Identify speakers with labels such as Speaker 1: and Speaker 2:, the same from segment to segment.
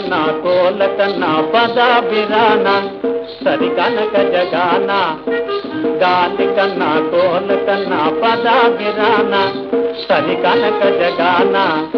Speaker 1: కన్నా కోల కన్నా పదాభిరాన సరి కనక జగాన గాలి కన్నా కోల కన్నా పదాభిరాన సరి కనక జగాన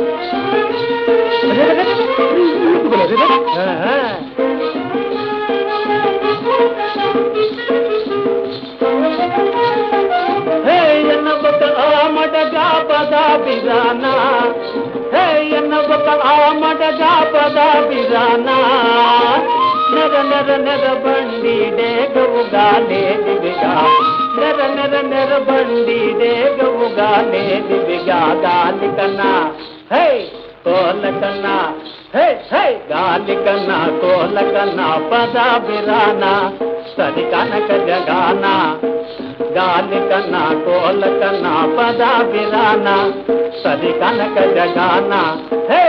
Speaker 1: హే ఎన్నబక ఆమడగా పదాభిరాన హే ఎన్నబక ఆమడగా పదాభిరాన నెర నెర నెర బండి డేగవుగా లేదివిగా నెర నెర నెర బండి డేగవుగా లేదివిగా గాలి కన్నా హే కోల కన్నా హే హే గాలి కన్నా కోల కన్నా పదాభిరాన సరి కనక జగాన గాలి కన్నా కోల కన్నా పదాభిరాన సరి కనక జగాన హే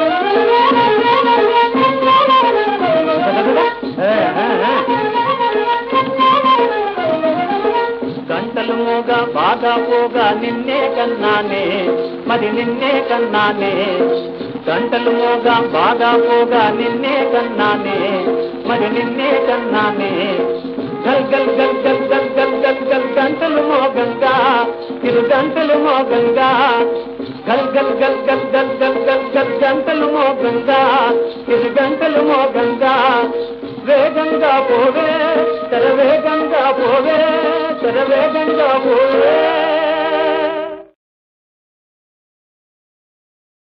Speaker 1: గంటలు మోగ బాగా పోగా నిన్నే కన్నానే మరి నిన్నే కన్నానే గంటలు మోగ బాగా పోగా నిన్నే కన్నానే మరి నిన్నే కన్నానే గల్ గల్ గల్ గల్ గల్ గల్ గల్ గల్ గంటలు మోగంగా ఇరు గంటలు మోగంగా గల్ గల్ గల్ గల్ గల్ గల్ గల్ గల్ గంటలు మోగంగా ఇరు గంటలు మోగంగా వేగంగా పోవే